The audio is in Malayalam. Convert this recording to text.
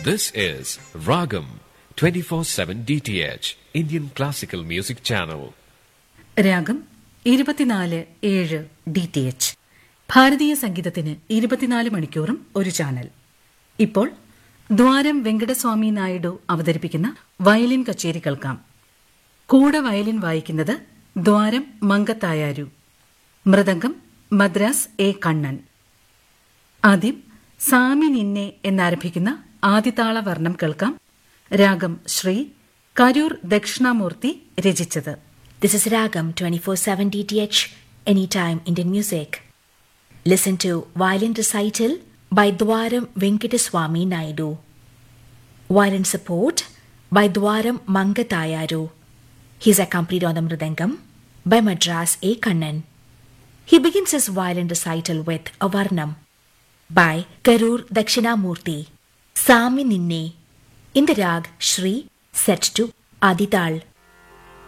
This is Ragam 24/7 DTH Indian Classical Music Channel. രാഗം ഇരുപത്തിനാല് ഏഴ് ഡി ടി എച്ച് ഭാരതീയ സംഗീതത്തിന് ഇരുപത്തിനാല് മണിക്കൂറും ഒരു ചാനൽ ഇപ്പോൾ ദ്വാരം വെങ്കടസ്വാമി നായിഡു അവതരിപ്പിക്കുന്ന വയലിൻ കച്ചേരി കേൾക്കാം കൂടെ വയലിൻ വായിക്കുന്നത് ദ്വാരം മങ്കത്തായാരു മൃദംഗം മദ്രാസ് എ കണ്ണൻ ആദ്യം സാമി നിന്നെ എന്നാരംഭിക്കുന്ന ആദിതാള വർണ്ണം കേൾക്കാം രാഗം ശ്രീ കരൂർ ദക്ഷിണാമൂർത്തി രചിച്ചത് This is Ragam 24/7 DTH Anytime Indian Music. Listen to violin recital by Dwaram Venkateswamy Naidu. Violin support by Dwaram Mangatayaru. He is accompanied on the mridangam by Madras A. Kannan. He begins his violin recital with a varnam by Karur Dakshinamurti. Sami Ninne in the rag Shri set to Adital.